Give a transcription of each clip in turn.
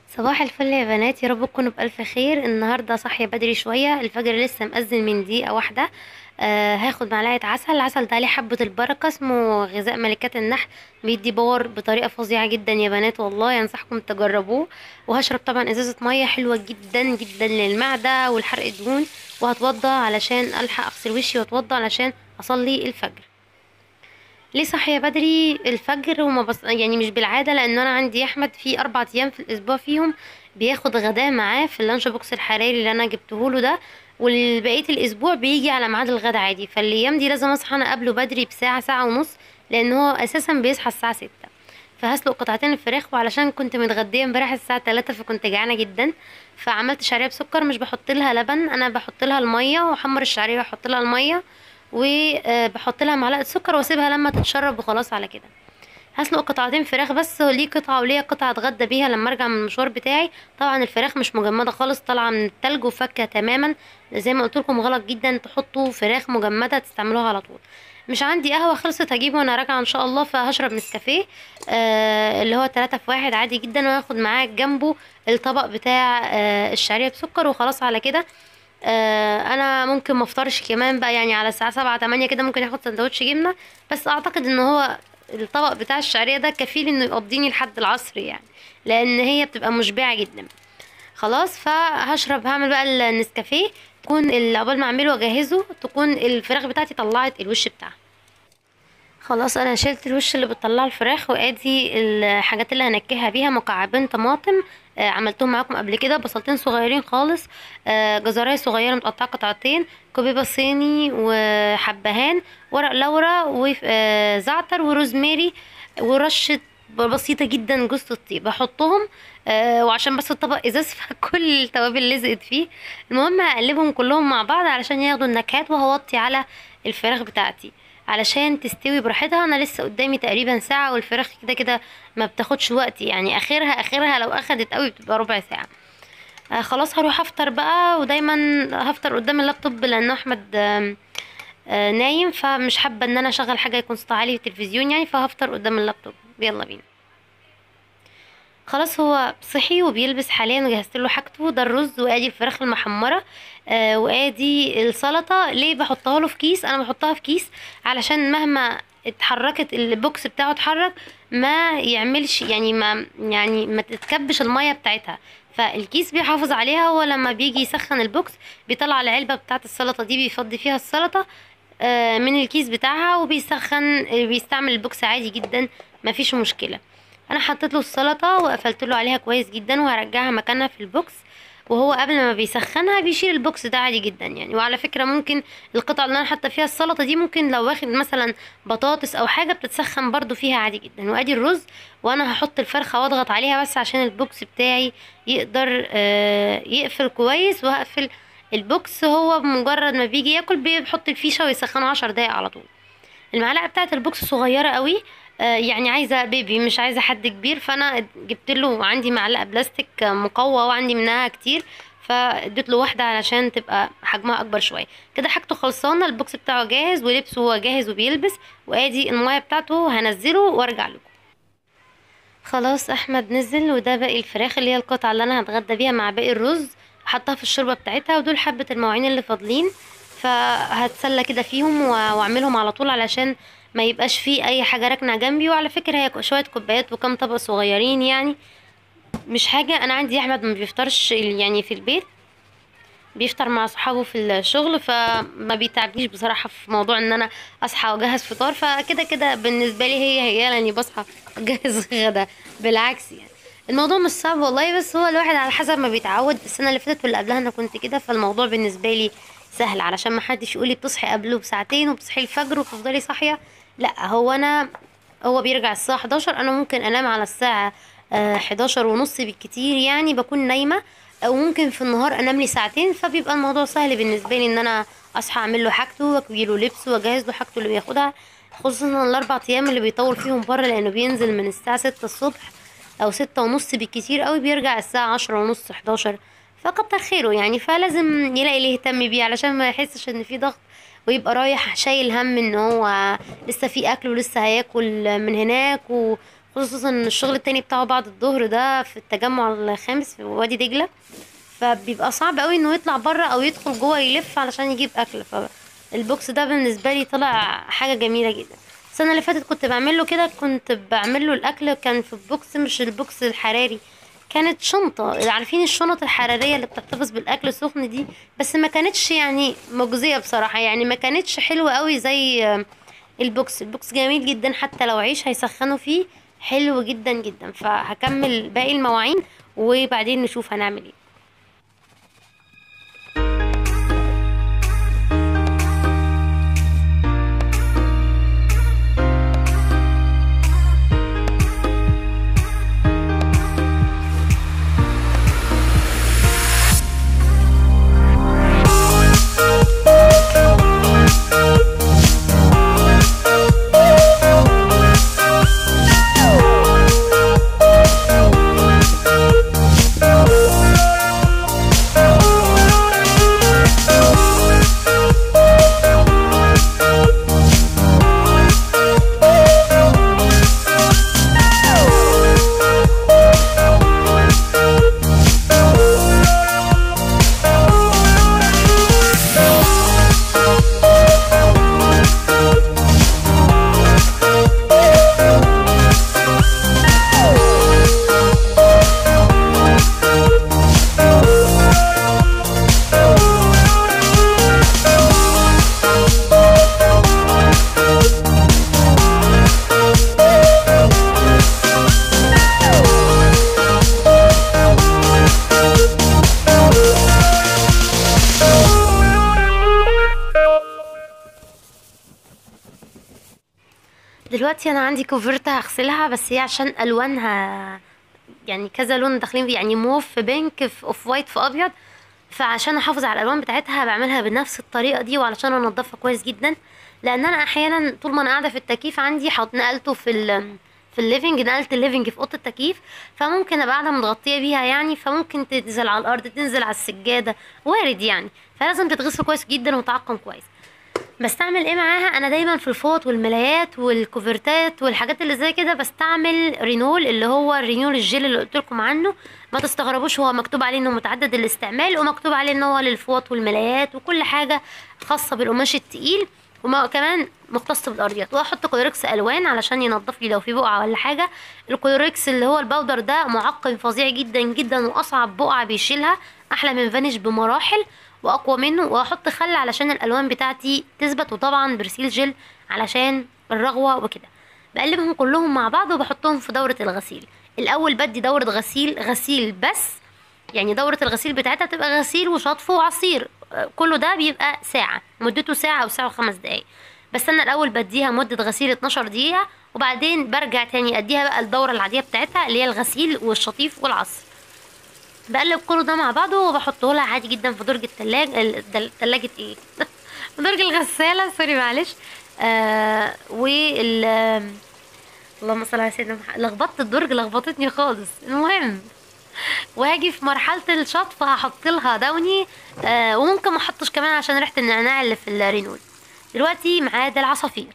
صباح الفل يا بنات يا رب تكونوا بألف خير النهاردة صاحية بدري شوية الفجر لسه مأذن من دقيقة واحدة آه هاخد معلقة عسل العسل ده عليه حبة البركة اسمه غذاء ملكات النحل بيدي باور بطريقة فظيعة جدا يا بنات والله أنصحكم تجربوه وهشرب طبعا ازازة مية حلوة جدا جدا للمعدة والحرق الدهون وهتوضى علشان ألحق أغسل وشي واتوضى علشان أصلي الفجر ليه صاحية بدري الفجر وما بص... يعني مش بالعادة لأن أنا عندي أحمد في أربع أيام في الأسبوع فيهم بياخد غداء معاه في اللانش بوكس الحراري اللي أنا جبتهوله ده والبقية الأسبوع بيجي على ميعاد الغدا عادي فالأيام دي لازم أصحى أنا قبله بدري بساعة ساعة ونص لأن هو أساسا بيصحى الساعة ستة فهسلق قطعتين الفراخ وعلشان كنت متغدية امبارح الساعة تلاتة فكنت جعانة جدا فعملت شعرية بسكر مش بحط لها لبن أنا بحط لها المية وأحمر الشعرية وأحط لها المية وبحط لها معلقه سكر واسيبها لما تتشرب وخلاص على كده هسلق قطعتين فراخ بس ليه قطعه وليه قطعه اتغدى بيها لما ارجع من المشوار بتاعي طبعا الفراخ مش مجمده خالص طالعه من التلج وفكه تماما زي ما قلت لكم غلط جدا تحطوا فراخ مجمده تستعملوها على طول مش عندي قهوه خلصت هجيبه وانا راجعه ان شاء الله فهشرب نسكافيه آه اللي هو تلاتة في واحد عادي جدا وهاخد معاه جنبه الطبق بتاع آه الشعريه بسكر وخلاص على كده آه انا ممكن ما افطرش كمان بقى يعني على الساعه سبعة تمانية كده ممكن اخد سندوتش جبنه بس اعتقد ان هو الطبق بتاع الشعريه ده كفيل انه يقضيني لحد العصر يعني لان هي بتبقى مشبعه جدا خلاص فهشرب هعمل بقى النسكافيه تكون عقبال ما اعمله واجهزه تكون الفراخ بتاعتي طلعت الوش بتاعها خلاص انا شلت الوش اللي بتطلع الفراخ وادي الحاجات اللي هنكهها بيها مكعبين طماطم آه عملتهم معاكم قبل كده بصلتين صغيرين خالص آه جزرايه صغيره متقطعه قطعتين كوبيبه صيني وحبهان ورق لورا وزعتر وروزماري ورشه بسيطه جدا جوز الطيب بحطهم آه وعشان بس الطبق ازاز فكل التوابل لزقت فيه المهم هقلبهم كلهم مع بعض علشان ياخدوا النكهات وهوطي على الفراخ بتاعتي علشان تستوي براحتها انا لسه قدامي تقريبا ساعه والفراخ كده كده ما بتاخدش وقت يعني اخرها اخرها لو اخدت قوي بتبقى ربع ساعه آه خلاص هروح افطر بقى ودايما هفطر قدام اللابتوب لان احمد آه آه نايم فمش حابه ان انا اشغل حاجه يكون صوتها عالي في التلفزيون يعني فهفطر قدام اللابتوب يلا بينا خلاص هو صحي وبيلبس حاليا وجهزت له حاجته ده الرز وادي الفراخ المحمره آه وادي السلطه ليه بحطها له في كيس انا بحطها في كيس علشان مهما اتحركت البوكس بتاعه اتحرك ما يعملش يعني ما يعني ما تتكبش الميه بتاعتها فالكيس بيحافظ عليها هو لما بيجي يسخن البوكس بيطلع العلبه بتاعه السلطه دي بيفضي فيها السلطه آه من الكيس بتاعها وبيسخن بيستعمل البوكس عادي جدا مفيش مشكله انا حطيت له السلطه وقفلت له عليها كويس جدا وهرجعها مكانها في البوكس وهو قبل ما بيسخنها بيشيل البوكس ده عادي جدا يعني وعلى فكره ممكن القطعه اللي انا حاطه فيها السلطه دي ممكن لو واخد مثلا بطاطس او حاجه بتتسخن برضو فيها عادي جدا وادي الرز وانا هحط الفرخه واضغط عليها بس عشان البوكس بتاعي يقدر آه يقفل كويس وهقفل البوكس هو بمجرد ما بيجي ياكل بيحط الفيشه ويسخنه عشر دقايق على طول المعلقه بتاعه البوكس صغيره قوي يعني عايزه بيبي مش عايزه حد كبير فانا جبت له عندي معلقه بلاستيك مقوى وعندي منها كتير فاديت له واحده علشان تبقى حجمها اكبر شويه كده حاجته خلصانه البوكس بتاعه جاهز ولبسه هو جاهز وبيلبس وادي الميه بتاعته هنزله وارجع لكم خلاص احمد نزل وده باقي الفراخ اللي هي القطعه اللي انا هتغدى بيها مع باقي الرز حطها في الشوربه بتاعتها ودول حبه المواعين اللي فاضلين فهتسلى كده فيهم واعملهم على طول علشان ما يبقاش فيه اي حاجه راكنه جنبي وعلى فكره هي شويه كوبايات وكم طبق صغيرين يعني مش حاجه انا عندي احمد ما بيفطرش يعني في البيت بيفطر مع صحابه في الشغل فما بيتعبنيش بصراحه في موضوع ان انا اصحى واجهز فطار فكده كده بالنسبه لي هي هي لاني بصحى اجهز غدا بالعكس يعني الموضوع مش صعب والله بس هو الواحد على حسب ما بيتعود السنه اللي فاتت واللي قبلها انا كنت كده فالموضوع بالنسبه لي سهل علشان ما حدش يقولي بتصحي قبله بساعتين وبتصحي الفجر وتفضلي صاحيه لا هو انا هو بيرجع الساعه 11 انا ممكن انام على الساعه آه 11 ونص بالكتير يعني بكون نايمه او ممكن في النهار انام لي ساعتين فبيبقى الموضوع سهل بالنسبه لي ان انا اصحى اعمل له حاجته واكوي له لبسه واجهز له حاجته اللي بياخدها خصوصا الاربع ايام اللي بيطول فيهم بره لانه بينزل من الساعه 6 الصبح او ستة ونص بالكتير قوي بيرجع الساعه عشرة ونص 11 فكتر خيره يعني فلازم يلاقي اللي يهتم بيه علشان ما يحسش ان في ضغط ويبقى رايح شايل هم ان هو لسه في اكل ولسه هياكل من هناك و... خصوصا ان الشغل التاني بتاعه بعد الظهر ده في التجمع الخامس في وادي دجلة فبيبقى صعب قوي انه يطلع بره او يدخل جوه يلف علشان يجيب اكل فالبوكس ده بالنسبه لي طلع حاجه جميله جدا السنه اللي فاتت كنت بعمله كده كنت بعمله الاكل كان في بوكس مش البوكس الحراري كانت شنطة عارفين الشنط الحرارية اللي بتحتفظ بالأكل سخن دي بس ما كانتش يعني مجزية بصراحة يعني ما كانتش حلوة قوي زي البوكس البوكس جميل جدا حتى لو عيش هيسخنوا فيه حلو جدا جدا فهكمل باقي المواعين وبعدين نشوف هنعمل ايه دلوقتي انا عندي كوفرتة هغسلها بس هي عشان الوانها يعني كذا لون داخلين فيه يعني موف في بينك في اوف وايت في ابيض فعشان احافظ على الالوان بتاعتها بعملها بنفس الطريقه دي وعلشان انضفها كويس جدا لان انا احيانا طول ما انا قاعده في التكييف عندي حط نقلته في ال في الليفنج نقلت الليفنج في اوضه التكييف فممكن ابقى قاعده متغطيه بيها يعني فممكن تنزل على الارض تنزل على السجاده وارد يعني فلازم تتغسل كويس جدا وتعقم كويس بستعمل ايه معاها انا دايما في الفوط والملايات والكوفرتات والحاجات اللي زي كده بستعمل رينول اللي هو الرينول الجيل اللي قلت لكم عنه ما تستغربوش هو مكتوب عليه انه متعدد الاستعمال ومكتوب عليه ان هو للفوط والملايات وكل حاجه خاصه بالقماش التقيل وما كمان مختص بالارضيات واحط كلوركس الوان علشان ينضف لي لو في بقعه ولا حاجه الكلوركس اللي هو الباودر ده معقم فظيع جدا جدا واصعب بقعه بيشيلها احلى من فانيش بمراحل واقوى منه واحط خل علشان الالوان بتاعتي تثبت وطبعا برسيل جل علشان الرغوه وكده بقلبهم كلهم مع بعض وبحطهم في دوره الغسيل الاول بدي دوره غسيل غسيل بس يعني دورة الغسيل بتاعتها بتبقى غسيل وشطف وعصير آه، كله ده بيبقى ساعة مدته ساعة أو ساعة وخمس دقايق بس أنا الأول بديها مدة غسيل 12 دقيقة وبعدين برجع تاني أديها بقى الدورة العادية بتاعتها اللي هي الغسيل والشطيف والعصر بقلب كله ده مع بعضه وبحطه لها عادي جدا في درج التلاج ال- تلاجة ايه في درج الغسالة سوري معلش آه وال اللهم صل على سيدنا محمد لخبطت الدرج لخبطتني خالص المهم واجي في مرحله الشطف هحط لها دوني آه وممكن ما احطش كمان عشان ريحه النعناع اللي في الرينول دلوقتي معاد العصافير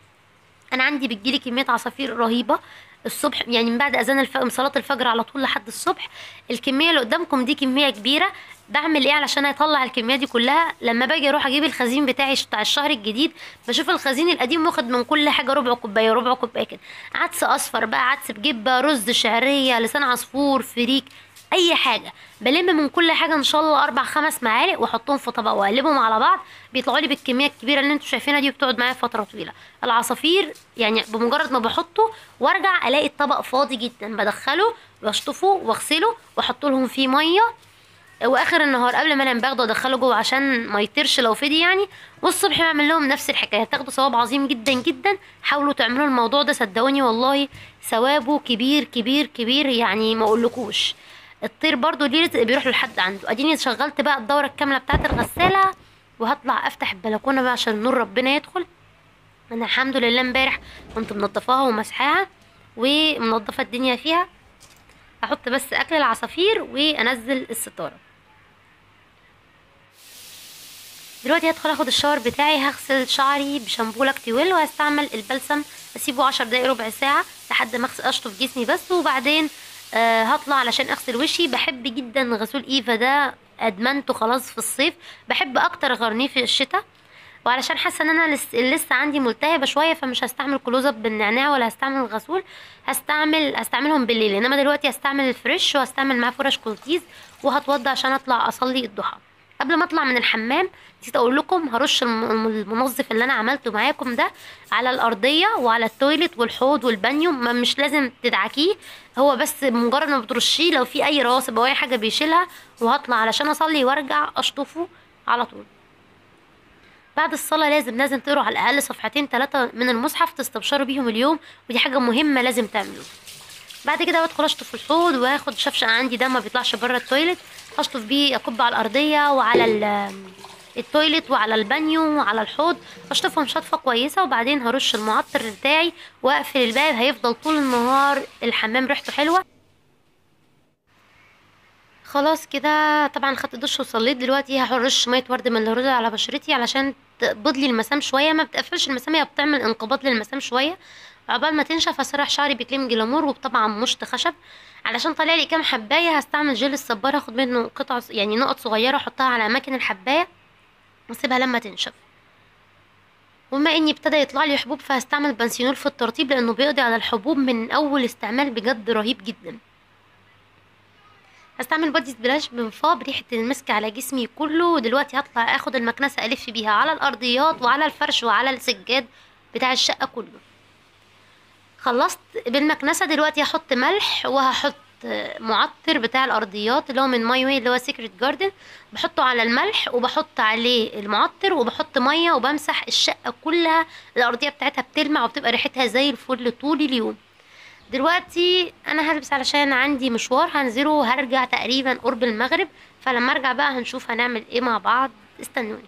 انا عندي بتجيلي كميه عصافير رهيبه الصبح يعني من بعد اذان الف... من صلاه الفجر على طول لحد الصبح الكميه اللي قدامكم دي كميه كبيره بعمل ايه علشان اطلع الكميه دي كلها لما باجي اروح اجيب الخزين بتاعي بتاع الشهر الجديد بشوف الخزين القديم واخد من كل حاجه ربع كوبايه ربع كوبايه كده عدس اصفر بقى عدس بجبه رز شعريه لسان عصفور فريك اي حاجه بلم من كل حاجه ان شاء الله اربع خمس معالق واحطهم في طبق واقلبهم على بعض بيطلعوا لي بالكميه الكبيره اللي انتوا شايفينها دي بتقعد معايا فتره طويله العصافير يعني بمجرد ما بحطه وارجع الاقي الطبق فاضي جدا بدخله واشطفه واغسله واحط لهم فيه ميه واخر النهار قبل ما انام باخده ادخله جوه عشان ما يطيرش لو فضي يعني والصبح بعمل لهم نفس الحكايه هتاخدوا ثواب عظيم جدا جدا حاولوا تعملوا الموضوع ده صدقوني والله ثوابه كبير كبير كبير يعني ما اقولكوش الطير برضو ليه رزق بيروح لحد عنده اديني شغلت بقى الدوره الكامله بتاعه الغساله وهطلع افتح البلكونه بقى عشان نور ربنا يدخل انا الحمد لله امبارح كنت منضفاها ومسحاها ومنضفه الدنيا فيها احط بس اكل العصافير وانزل الستاره دلوقتي هدخل اخد الشاور بتاعي هغسل شعري بشامبو لاكتيويل وهستعمل البلسم اسيبه عشر دقايق ربع ساعه لحد ما أغسل- اشطف جسمي بس وبعدين آه هطلع علشان اغسل وشي بحب جدا غسول ايفا ده ادمنته خلاص في الصيف بحب اكتر غرنيه في الشتاء وعلشان حاسه ان انا لس- لسه عندي ملتهبه شويه فمش هستعمل كلوز اب بالنعناع ولا هستعمل غسول هستعمل هستعملهم بالليل انما دلوقتي هستعمل الفريش وهستعمل معاه فرش كولتيز وهتوضى عشان اطلع اصلي الضحى قبل ما اطلع من الحمام نسيت اقول لكم هرش الم- الم- المنظف اللي انا عملته معاكم ده على الارضيه وعلى التويلت والحوض والبانيو ما مش لازم تدعكيه هو بس مجرد ما بترشيه لو في اي رواسب او اي حاجه بيشيلها وهطلع علشان اصلي وارجع اشطفه على طول بعد الصلاة لازم لازم تقروا على الأقل صفحتين ثلاثة من المصحف تستبشروا بيهم اليوم ودي حاجة مهمة لازم تعملوها بعد كده بدخل اشطف الحوض واخد شفشق عندي ده ما بيطلعش بره التويلت اشطف بيه اكب على الارضيه وعلى ال- التويلت وعلى البانيو وعلى الحوض اشطفهم شطفه كويسه وبعدين هرش المعطر بتاعي واقفل الباب هيفضل طول النهار الحمام ريحته حلوه خلاص كده طبعا خدت دش وصليت دلوقتي هرش ميه ورد من الورد على بشرتي علشان تقبض لي المسام شويه ما بتقفلش المسام هي بتعمل انقباض للمسام شويه عقبال ما تنشف هسرح شعري بكريم جلامور وطبعا مشط خشب علشان طالع لي كام حبايه هستعمل جل الصبار هاخد منه قطع ص- يعني نقط صغيره احطها على اماكن الحبايه واسيبها لما تنشف وبما اني ابتدى يطلع لي حبوب فهستعمل بنسينول في الترطيب لانه بيقضي على الحبوب من اول استعمال بجد رهيب جدا هستعمل بودي سبلاش بنفاض بريحة المسك على جسمي كله ودلوقتي هطلع اخد المكنسة الف بيها على الارضيات وعلى الفرش وعلى السجاد بتاع الشقة كله خلصت بالمكنسة دلوقتي هحط ملح وهحط معطر بتاع الارضيات اللي هو من ماي واي اللي هو سيكريت جاردن بحطه على الملح وبحط عليه المعطر وبحط ميه وبمسح الشقه كلها الارضيه بتاعتها بتلمع وبتبقى ريحتها زي الفل طول اليوم دلوقتي انا هلبس علشان عندي مشوار هنزله وهرجع تقريبا قرب المغرب فلما ارجع بقى هنشوف هنعمل ايه مع بعض استنوني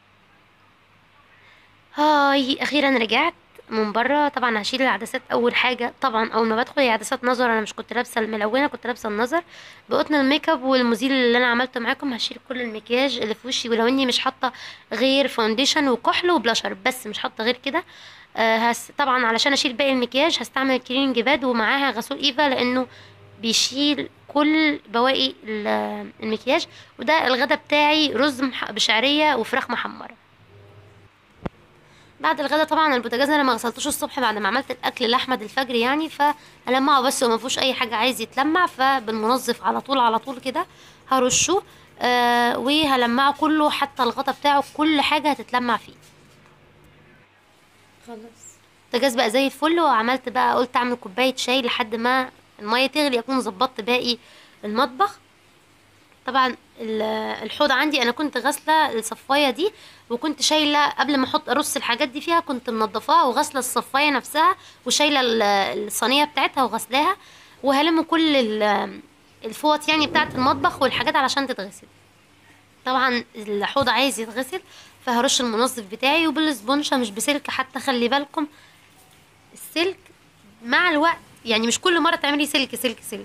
هاي اخيرا رجعت من بره طبعا هشيل العدسات اول حاجه طبعا اول ما بدخل هي عدسات نظر انا مش كنت لابسه الملونه كنت لابسه النظر بقطن الميك اب والمزيل اللي انا عملته معاكم هشيل كل المكياج اللي في وشي ولو اني مش حاطه غير فاونديشن وكحل وبلاشر بس مش حاطه غير كده آه هس طبعا علشان اشيل باقي المكياج هستعمل كريم باد ومعاها غسول ايفا لانه بيشيل كل بواقي ال- المكياج وده الغدا بتاعي رز مح- بشعريه وفراخ محمره بعد الغدا طبعا البوتاجاز انا ما غسلتوش الصبح بعد ما عملت الاكل لاحمد الفجر يعني فهلمعه بس وما فيهوش اي حاجه عايز يتلمع فبالمنظف على طول على طول كده هرشه آه وهلمعه كله حتى الغطا بتاعه كل حاجه هتتلمع فيه خلاص البوتاجاز بقى زي الفل وعملت بقى قلت اعمل كوبايه شاي لحد ما الميه تغلي اكون ظبطت باقي المطبخ طبعا ال- الحوض عندي انا كنت غاسله الصفايه دي وكنت شايله قبل ما احط ارص الحاجات دي فيها كنت منضفاها وغاسله الصفايه نفسها وشايله ال- الصينيه بتاعتها وغسلاها وهلم كل ال- الفوط يعني بتاعه المطبخ والحاجات علشان تتغسل طبعا الحوض عايز يتغسل فهرش المنظف بتاعي وبالسبونشه مش بسلك حتى خلي بالكم السلك مع الوقت يعني مش كل مره تعملي سلك سلك سلك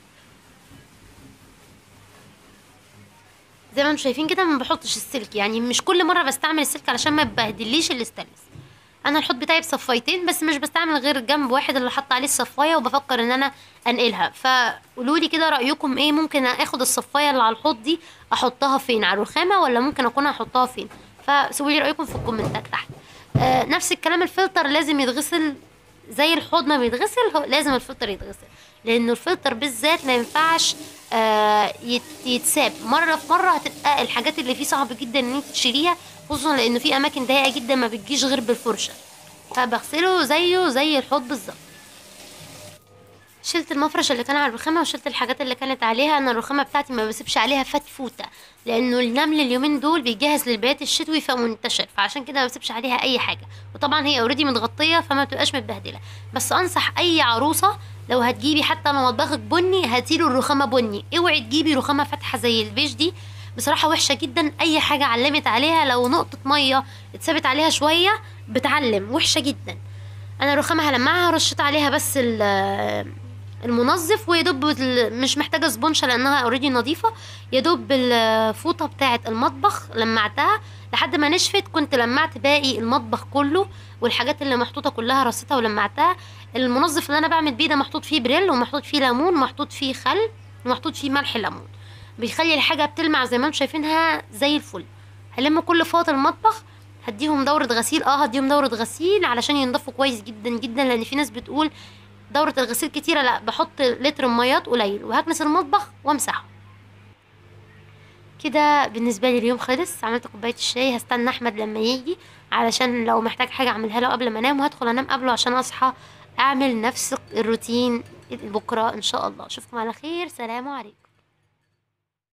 زي ما انتم شايفين كده ما بحطش السلك يعني مش كل مره بستعمل السلك علشان ما يبهدليش الاستانلس انا الحوض بتاعي بصفايتين بس مش بستعمل غير جنب واحد اللي حاطه عليه الصفايه وبفكر ان انا انقلها فقولوا لي كده رايكم ايه ممكن اخد الصفايه اللي على الحوض دي احطها فين على الرخامه ولا ممكن اكون احطها فين فسيبوا لي رايكم في الكومنتات تحت آه نفس الكلام الفلتر لازم يتغسل زي الحوض ما بيتغسل هو لازم الفلتر يتغسل لانه الفلتر بالذات ما ينفعش آه يت- يتساب مره في مره هتبقى الحاجات اللي فيه صعب جدا ان انت تشيليها خصوصا لانه في اماكن ضيقه جدا ما بتجيش غير بالفرشه فبغسله زيه زي الحوض بالظبط شلت المفرش اللي كان على الرخامه وشلت الحاجات اللي كانت عليها انا الرخامه بتاعتي ما بسيبش عليها فتفوته لانه النمل اليومين دول بيجهز للبيات الشتوي فمنتشر فعشان كده ما بسيبش عليها اي حاجه وطبعا هي اوريدي متغطيه فما بتبقاش متبهدله بس انصح اي عروسه لو هتجيبي حتى لو مطبخك بني هاتيله الرخامه بني اوعي تجيبي رخامه فاتحه زي البيج دي بصراحه وحشه جدا اي حاجه علمت عليها لو نقطه ميه اتثبت عليها شويه بتعلم وحشه جدا انا الرخامه هلمعها رشيت عليها بس ال- المنظف ويا دوب ال- مش محتاجه سبونشه لانها اوريدي نظيفه يا دوب الفوطه بتاعه المطبخ لمعتها لحد ما نشفت كنت لمعت باقي المطبخ كله والحاجات اللي محطوطه كلها رصيتها ولمعتها المنظف اللي انا بعمل بيه ده محطوط فيه بريل ومحطوط فيه ليمون ومحطوط فيه خل ومحطوط فيه ملح ليمون بيخلي الحاجه بتلمع زي ما انتم شايفينها زي الفل هلم كل فوط المطبخ هديهم دورة غسيل اه هديهم دورة غسيل علشان ينضفوا كويس جدا جدا لان في ناس بتقول دورة الغسيل كتيرة لا بحط لتر ميات قليل وهكنس المطبخ وامسحه كده بالنسبة لي اليوم خلص عملت كوباية الشاي هستنى احمد لما يجي علشان لو محتاج حاجة اعملها له قبل ما انام وهدخل انام قبله عشان اصحى اعمل نفس الروتين بكرة ان شاء الله اشوفكم على خير سلام عليكم